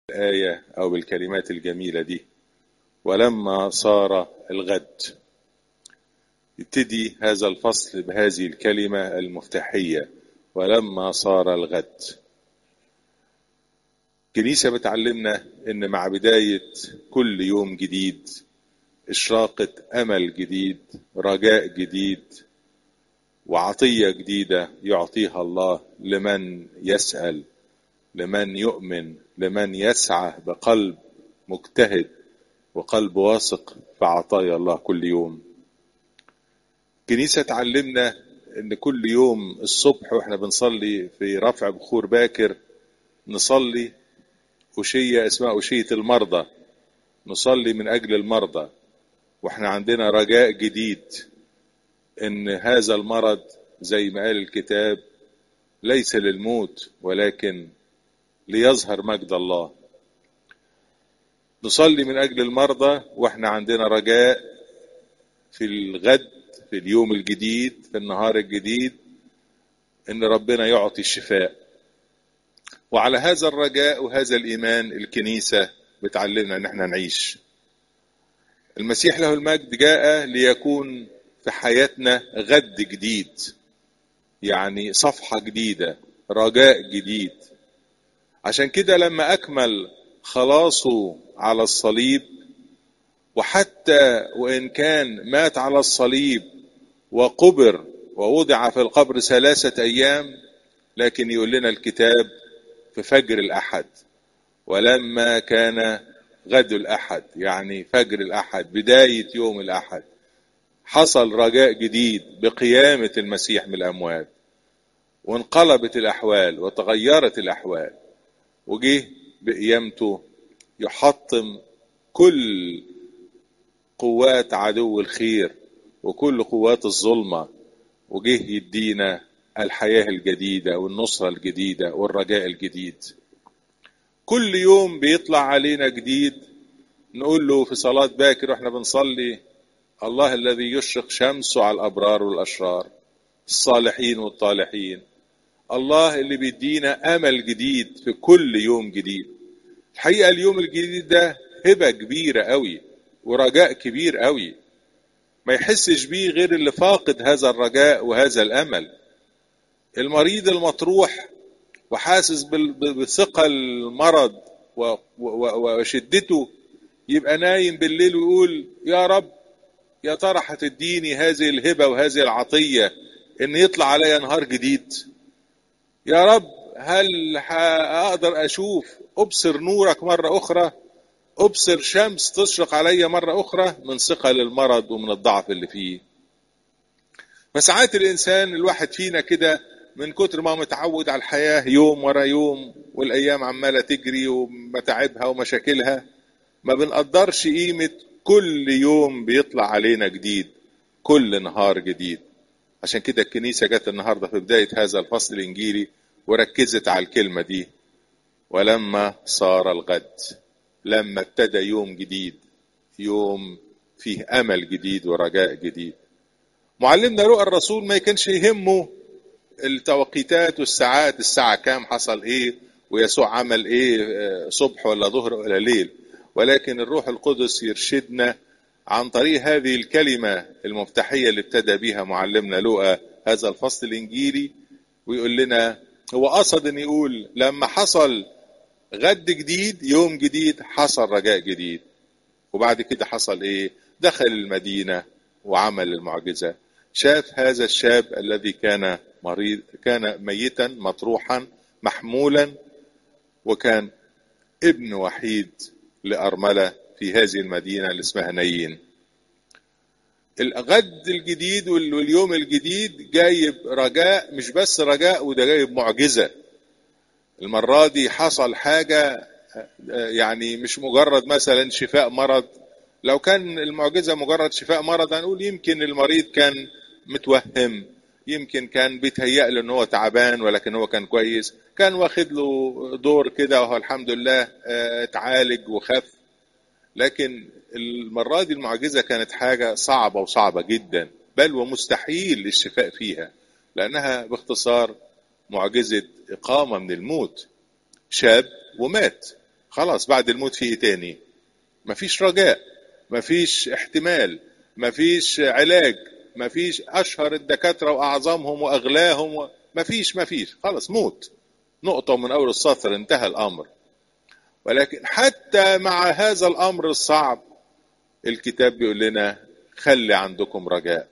الآية أو بالكلمات الجميلة دي ولما صار الغد يبتدي هذا الفصل بهذه الكلمة المفتاحية ولما صار الغد الكنيسة بتعلمنا إن مع بداية كل يوم جديد إشراقة أمل جديد رجاء جديد وعطية جديدة يعطيها الله لمن يسأل لمن يؤمن لمن يسعى بقلب مجتهد وقلب واثق في عطايا الله كل يوم الكنيسة تعلمنا ان كل يوم الصبح واحنا بنصلي في رفع بخور باكر نصلي أشية اسمها أشية المرضى نصلي من أجل المرضى واحنا عندنا رجاء جديد ان هذا المرض زي ما قال الكتاب ليس للموت ولكن ليظهر مجد الله نصلي من اجل المرضى واحنا عندنا رجاء في الغد في اليوم الجديد في النهار الجديد ان ربنا يعطي الشفاء وعلى هذا الرجاء وهذا الايمان الكنيسه بتعلمنا ان احنا نعيش المسيح له المجد جاء ليكون في حياتنا غد جديد يعني صفحه جديده رجاء جديد عشان كده لما اكمل خلاصه على الصليب وحتى وان كان مات على الصليب وقبر ووضع في القبر ثلاثه ايام لكن يقول لنا الكتاب في فجر الاحد ولما كان غد الاحد يعني فجر الاحد بدايه يوم الاحد حصل رجاء جديد بقيامه المسيح من الاموات وانقلبت الاحوال وتغيرت الاحوال وجه بقيامته يحطم كل قوات عدو الخير وكل قوات الظلمه وجه يدينا الحياه الجديده والنصره الجديده والرجاء الجديد كل يوم بيطلع علينا جديد نقول له في صلاه باكر واحنا بنصلي الله الذي يشرق شمسه على الابرار والاشرار الصالحين والطالحين الله اللي بيدينا امل جديد في كل يوم جديد الحقيقه اليوم الجديد ده هبه كبيره قوي ورجاء كبير قوي ما يحسش بيه غير اللي فاقد هذا الرجاء وهذا الامل المريض المطروح وحاسس بثقل المرض وشدته يبقى نايم بالليل ويقول يا رب يا ترى هتديني هذه الهبه وهذه العطيه ان يطلع عليا نهار جديد يا رب هل اقدر اشوف ابصر نورك مره اخرى ابصر شمس تشرق عليا مره اخرى من ثقل المرض ومن الضعف اللي فيه فساعات الانسان الواحد فينا كده من كتر ما متعود على الحياه يوم ورا يوم والايام عماله تجري ومتاعبها ومشاكلها ما بنقدرش قيمه كل يوم بيطلع علينا جديد كل نهار جديد عشان كده الكنيسه جت النهارده في بدايه هذا الفصل الانجيلي وركزت على الكلمه دي ولما صار الغد لما ابتدى يوم جديد يوم فيه امل جديد ورجاء جديد معلمنا رؤى الرسول ما كانش يهمه التوقيتات والساعات الساعه كام حصل ايه ويسوع عمل ايه صبح ولا ظهر ولا ليل ولكن الروح القدس يرشدنا عن طريق هذه الكلمة المفتاحية اللي ابتدى بها معلمنا لوقا هذا الفصل الإنجيلي ويقول لنا هو قصد أن يقول لما حصل غد جديد يوم جديد حصل رجاء جديد وبعد كده حصل إيه دخل المدينة وعمل المعجزة شاف هذا الشاب الذي كان مريض كان ميتا مطروحا محمولا وكان ابن وحيد لأرملة في هذه المدينة اللي اسمها نايين الغد الجديد واليوم الجديد جايب رجاء مش بس رجاء وده جايب معجزة المرة دي حصل حاجة يعني مش مجرد مثلا شفاء مرض لو كان المعجزة مجرد شفاء مرض هنقول يمكن المريض كان متوهم يمكن كان بيتهيأ له ان هو تعبان ولكن هو كان كويس كان واخد له دور كده وهو الحمد لله اتعالج وخف لكن المرة دي المعجزة كانت حاجة صعبة وصعبة جدا بل ومستحيل الشفاء فيها لأنها باختصار معجزة إقامة من الموت شاب ومات خلاص بعد الموت في ايه تاني مفيش رجاء مفيش احتمال مفيش علاج مفيش اشهر الدكاتره واعظمهم واغلاهم و... مفيش مفيش خلاص موت نقطه من اول السطر انتهى الامر ولكن حتى مع هذا الامر الصعب الكتاب بيقول لنا خلي عندكم رجاء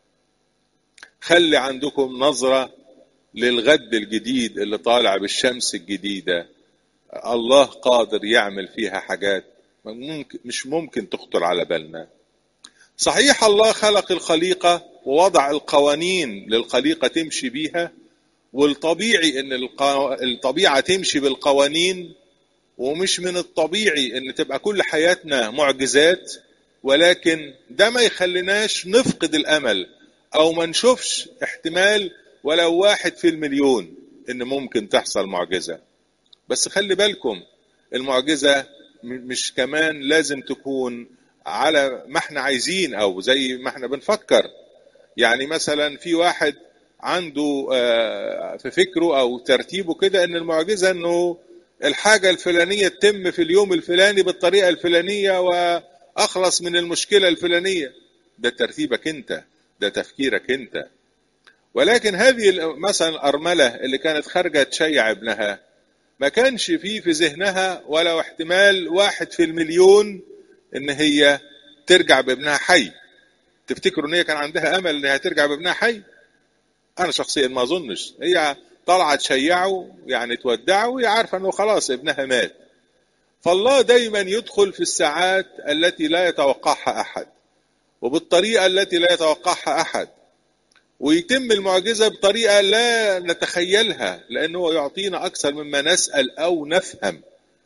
خلي عندكم نظره للغد الجديد اللي طالع بالشمس الجديده الله قادر يعمل فيها حاجات ممكن مش ممكن تخطر على بالنا صحيح الله خلق الخليقة ووضع القوانين للخليقة تمشي بيها والطبيعي ان الطبيعة تمشي بالقوانين ومش من الطبيعي ان تبقى كل حياتنا معجزات ولكن ده ما يخليناش نفقد الامل او ما نشوفش احتمال ولو واحد في المليون ان ممكن تحصل معجزة بس خلي بالكم المعجزة مش كمان لازم تكون على ما احنا عايزين او زي ما احنا بنفكر يعني مثلا في واحد عنده في فكره او ترتيبه كده ان المعجزة انه الحاجة الفلانية تتم في اليوم الفلاني بالطريقة الفلانية واخلص من المشكلة الفلانية ده ترتيبك انت ده تفكيرك انت ولكن هذه مثلا الأرملة اللي كانت خارجة تشيع ابنها ما كانش فيه في ذهنها ولا احتمال واحد في المليون ان هي ترجع بابنها حي تفتكروا ان هي كان عندها امل انها ترجع بابنها حي انا شخصيا ما اظنش هي طالعه تشيعه يعني تودعه وهي عارفه انه خلاص ابنها مات فالله دايما يدخل في الساعات التي لا يتوقعها احد وبالطريقه التي لا يتوقعها احد ويتم المعجزه بطريقه لا نتخيلها لانه يعطينا اكثر مما نسال او نفهم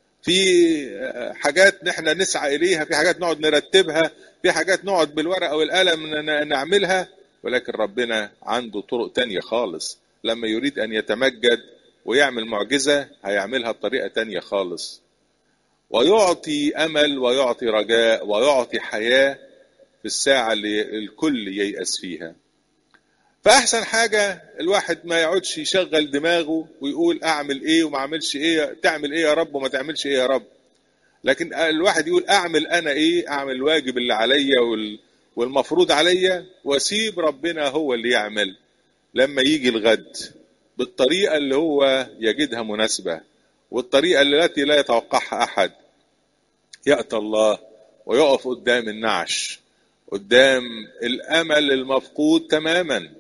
في حاجات نحن نسعى اليها في حاجات نقعد نرتبها في حاجات نقعد بالورقه والقلم نعملها ولكن ربنا عنده طرق تانية خالص لما يريد ان يتمجد ويعمل معجزه هيعملها بطريقه تانية خالص ويعطي امل ويعطي رجاء ويعطي حياه في الساعه اللي الكل ييأس فيها فاحسن حاجه الواحد ما يقعدش يشغل دماغه ويقول اعمل ايه وما اعملش ايه تعمل ايه يا رب وما تعملش ايه يا رب لكن الواحد يقول اعمل انا ايه اعمل الواجب اللي عليا والمفروض عليا واسيب ربنا هو اللي يعمل لما يجي الغد بالطريقه اللي هو يجدها مناسبه والطريقه التي لا يتوقعها احد ياتي الله ويقف قدام النعش قدام الامل المفقود تماما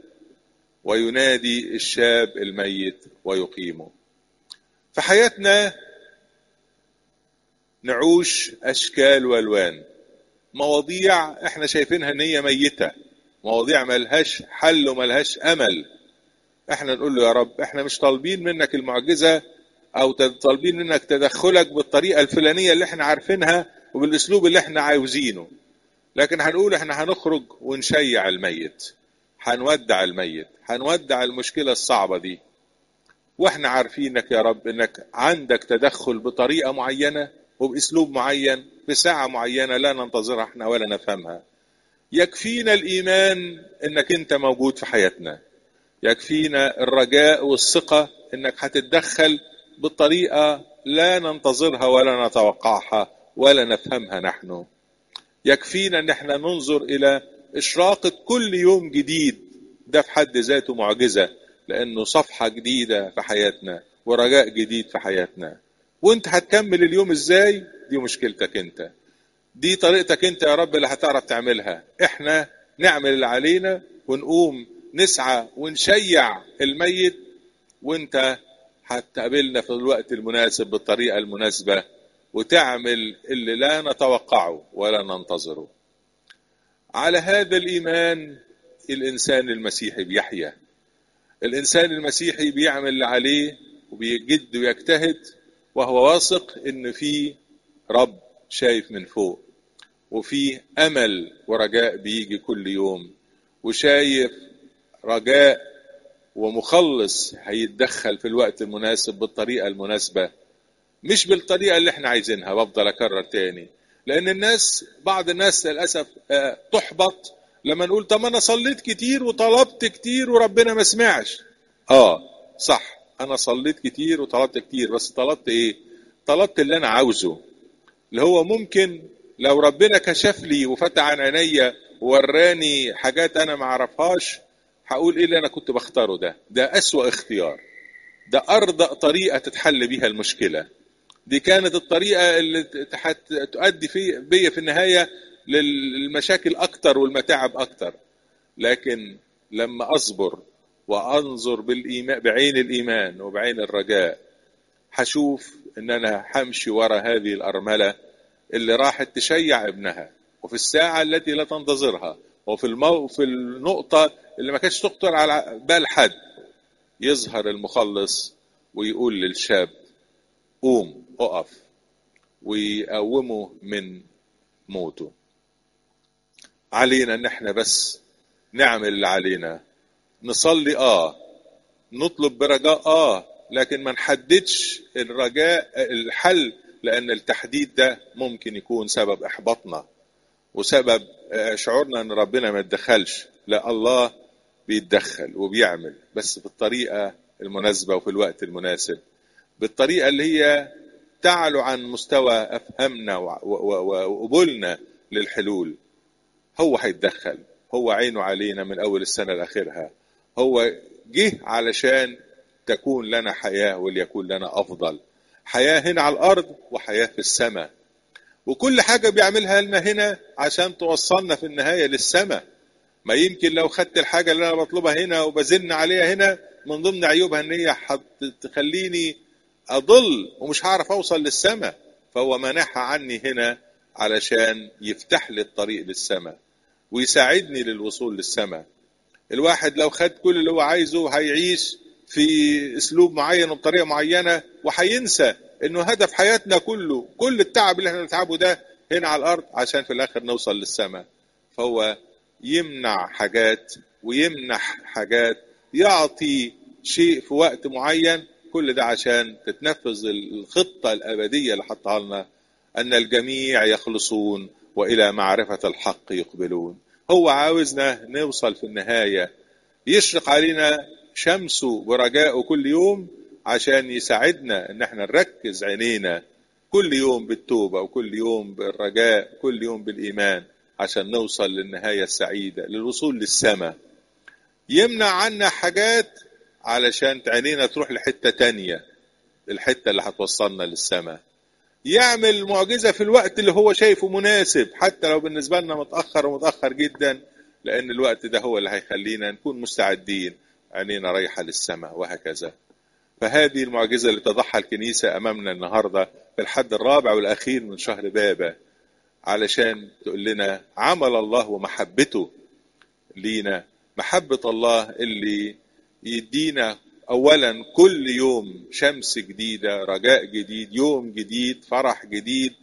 وينادي الشاب الميت ويقيمه في حياتنا نعوش اشكال والوان مواضيع احنا شايفينها ان هي ميته مواضيع ملهاش حل وملهاش امل احنا نقول له يا رب احنا مش طالبين منك المعجزه او طالبين منك تدخلك بالطريقه الفلانيه اللي احنا عارفينها وبالاسلوب اللي احنا عاوزينه لكن هنقول احنا هنخرج ونشيع الميت هنودع الميت هنودع المشكلة الصعبة دي واحنا عارفينك يا رب انك عندك تدخل بطريقة معينة وباسلوب معين بساعة معينة لا ننتظرها احنا ولا نفهمها يكفينا الايمان انك انت موجود في حياتنا يكفينا الرجاء والثقة انك هتتدخل بطريقة لا ننتظرها ولا نتوقعها ولا نفهمها نحن يكفينا ان احنا ننظر الى اشراقة كل يوم جديد ده في حد ذاته معجزة لانه صفحة جديدة في حياتنا ورجاء جديد في حياتنا وانت هتكمل اليوم ازاي دي مشكلتك انت دي طريقتك انت يا رب اللي هتعرف تعملها احنا نعمل اللي علينا ونقوم نسعى ونشيع الميت وانت هتقابلنا في الوقت المناسب بالطريقة المناسبة وتعمل اللي لا نتوقعه ولا ننتظره على هذا الايمان الانسان المسيحي بيحيا الانسان المسيحي بيعمل اللي عليه وبيجد ويجتهد وهو واثق ان في رب شايف من فوق وفي امل ورجاء بيجي كل يوم وشايف رجاء ومخلص هيتدخل في الوقت المناسب بالطريقه المناسبه مش بالطريقه اللي احنا عايزينها بفضل اكرر تاني لان الناس بعض الناس للاسف تحبط لما نقول طب انا صليت كتير وطلبت كتير وربنا ما سمعش اه صح انا صليت كتير وطلبت كتير بس طلبت ايه طلبت اللي انا عاوزه اللي هو ممكن لو ربنا كشف لي وفتح عن عينيا ووراني حاجات انا ما اعرفهاش هقول ايه اللي انا كنت بختاره ده ده اسوأ اختيار ده ارضى طريقه تتحل بيها المشكله دي كانت الطريقه اللي تؤدي في بيا في النهايه للمشاكل اكتر والمتاعب اكتر لكن لما اصبر وانظر بالايمان بعين الايمان وبعين الرجاء هشوف ان انا همشي ورا هذه الارمله اللي راحت تشيع ابنها وفي الساعه التي لا تنتظرها وفي المو... في النقطه اللي ما كانتش تخطر على بال حد يظهر المخلص ويقول للشاب قوم اقف ويقومه من موته علينا ان احنا بس نعمل اللي علينا نصلي اه نطلب برجاء اه لكن ما نحددش الرجاء الحل لان التحديد ده ممكن يكون سبب احباطنا وسبب شعورنا ان ربنا ما يتدخلش لا الله بيتدخل وبيعمل بس بالطريقه المناسبه وفي الوقت المناسب بالطريقه اللي هي تعلو عن مستوى افهامنا وقبولنا للحلول هو هيتدخل هو عينه علينا من اول السنه لاخرها هو جه علشان تكون لنا حياه وليكون لنا افضل حياه هنا على الارض وحياه في السماء وكل حاجه بيعملها لنا هنا عشان توصلنا في النهايه للسماء ما يمكن لو خدت الحاجه اللي انا بطلبها هنا وبزن عليها هنا من ضمن عيوبها ان هي تخليني اضل ومش هعرف اوصل للسماء فهو منحها عني هنا علشان يفتح لي الطريق للسماء ويساعدني للوصول للسماء الواحد لو خد كل اللي هو عايزه هيعيش في اسلوب معين وبطريقه معينه وهينسى انه هدف حياتنا كله كل التعب اللي احنا بنتعبه ده هنا على الارض عشان في الاخر نوصل للسماء فهو يمنع حاجات ويمنح حاجات يعطي شيء في وقت معين كل ده عشان تتنفذ الخطه الابديه اللي حطها لنا ان الجميع يخلصون والى معرفه الحق يقبلون هو عاوزنا نوصل في النهايه يشرق علينا شمسه ورجائه كل يوم عشان يساعدنا ان احنا نركز عينينا كل يوم بالتوبه وكل يوم بالرجاء كل يوم بالايمان عشان نوصل للنهايه السعيده للوصول للسماء يمنع عنا حاجات علشان عينينا تروح لحته تانية الحته اللي هتوصلنا للسماء يعمل معجزه في الوقت اللي هو شايفه مناسب حتى لو بالنسبه لنا متاخر ومتاخر جدا لان الوقت ده هو اللي هيخلينا نكون مستعدين عينينا رايحه للسماء وهكذا فهذه المعجزه اللي تضعها الكنيسه امامنا النهارده في الحد الرابع والاخير من شهر بابا علشان تقول لنا عمل الله ومحبته لينا محبه الله اللي يدينا اولا كل يوم شمس جديده رجاء جديد يوم جديد فرح جديد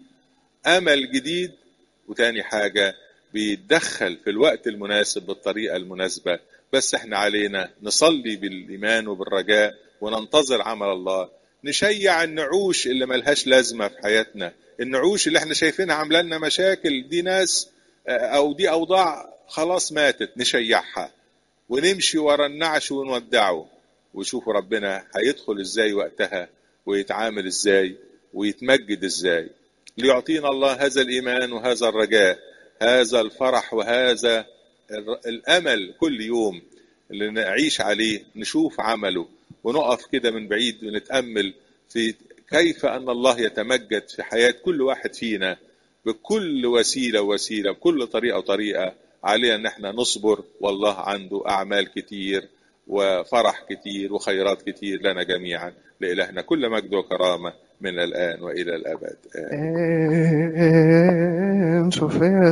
امل جديد وتاني حاجه بيتدخل في الوقت المناسب بالطريقه المناسبه بس احنا علينا نصلي بالايمان وبالرجاء وننتظر عمل الله نشيع النعوش اللي ملهاش لازمه في حياتنا النعوش اللي احنا شايفينها عامله لنا مشاكل دي ناس او دي اوضاع خلاص ماتت نشيعها ونمشي ورا النعش ونودعه وشوفوا ربنا هيدخل ازاي وقتها ويتعامل ازاي ويتمجد ازاي ليعطينا الله هذا الايمان وهذا الرجاء هذا الفرح وهذا الامل كل يوم اللي نعيش عليه نشوف عمله ونقف كده من بعيد ونتامل في كيف ان الله يتمجد في حياه كل واحد فينا بكل وسيله وسيله بكل طريقه وطريقه علينا ان احنا نصبر والله عنده اعمال كتير وفرح كتير وخيرات كتير لنا جميعا لإلهنا كل مجد وكرامة من الآن وإلى الأبد آمين